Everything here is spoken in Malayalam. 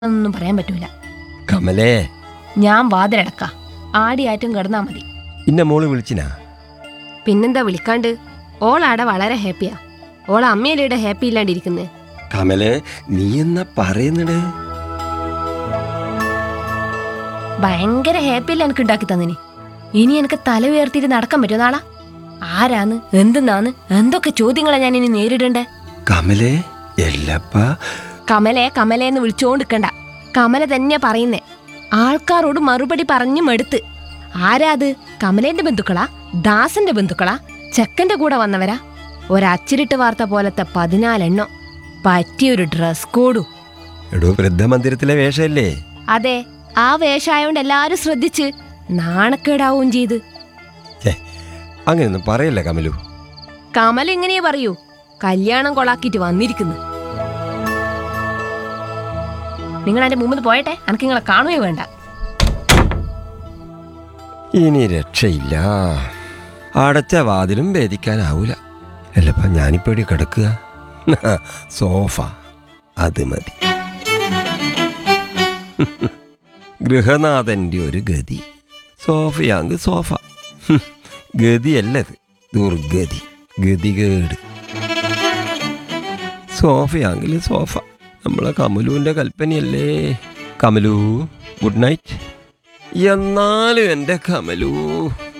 ഒന്നും പറയാൻ പറ്റൂല കമലേ ഞാൻ വാതിലടക്ക ആടിയാറ്റും കിടന്നാ മതി ഇന്ന മോള് വിളിച്ചിനാ പിന്നെന്താ വിളിക്കാണ്ട് ഓളാടെ വളരെ ഹാപ്പിയാ ഓളെ അമ്മയിലൂടെ ഹാപ്പി ഇല്ലാണ്ടിരിക്കുന്നേ കമലേ നീ എന്നാ പറയുന്നത് ഭയങ്കര ഹാപ്പിയല്ല എനിക്ക് ഉണ്ടാക്കി തന്നിനി ഇനി എനിക്ക് തല ഉയർത്തിയിട്ട് നടക്കാൻ പറ്റുമോ നാളാ ആരാന്ന് എന്തെന്നാന്ന് എന്തൊക്കെ ചോദ്യങ്ങളാ ഞാൻ ഇനി നേരിടണ്ടേ കമലേ എല്ലപ്പ കമലെ കമലെ എന്ന് വിളിച്ചോണ്ടിക്കണ്ട കമല തന്നെ പറയുന്നേ ആൾക്കാരോട് മറുപടി പറഞ്ഞു മടുത്ത് ആരാത് കമലേന്റെ ബന്ധുക്കളാ ദാസന്റെ ബന്ധുക്കളാ ചെക്കന്റെ കൂടെ വന്നവരാ ഒരച്ചിരിട്ട് വാർത്ത പോലത്തെ പതിനാലെണ്ണം പറ്റിയൊരു ഡ്രസ് കോഡും എടോ വൃദ്ധമന്ദിരത്തിലെ വേഷമല്ലേ അതെ ആ വേഷായോണ്ട് എല്ലാരും ശ്രദ്ധിച്ച് നാണക്കേടാവും ചെയ്ത് ഛേ, അങ്ങനെയൊന്നും പറയല്ല കമലു കമൽ ഇങ്ങനെയേ പറയൂ കല്യാണം കൊളാക്കിയിട്ട് വന്നിരിക്കുന്നു നിങ്ങൾ എന്റെ മുമ്പിൽ പോയട്ടെ എനിക്ക് നിങ്ങളെ കാണുകയോ വേണ്ട ഇനി രക്ഷയില്ല അടച്ച വാതിലും ഭേദിക്കാനാവൂല അല്ലപ്പ ഞാനിപ്പോ ഇവിടെ കിടക്കുക സോഫ അത് മതി ഗൃഹനാഥന്റെ ഒരു ഗതി സോഫയാങ്ക് സോഫ ഹും, ഗതിയല്ലത് ദുർഗതി ഗതികേട് സോഫയാങ്കിൽ സോഫ നമ്മളെ കമലുവിന്റെ കൽപ്പനയല്ലേ കമലു ഗുഡ് നൈറ്റ് എന്നാലും എൻ്റെ കമലു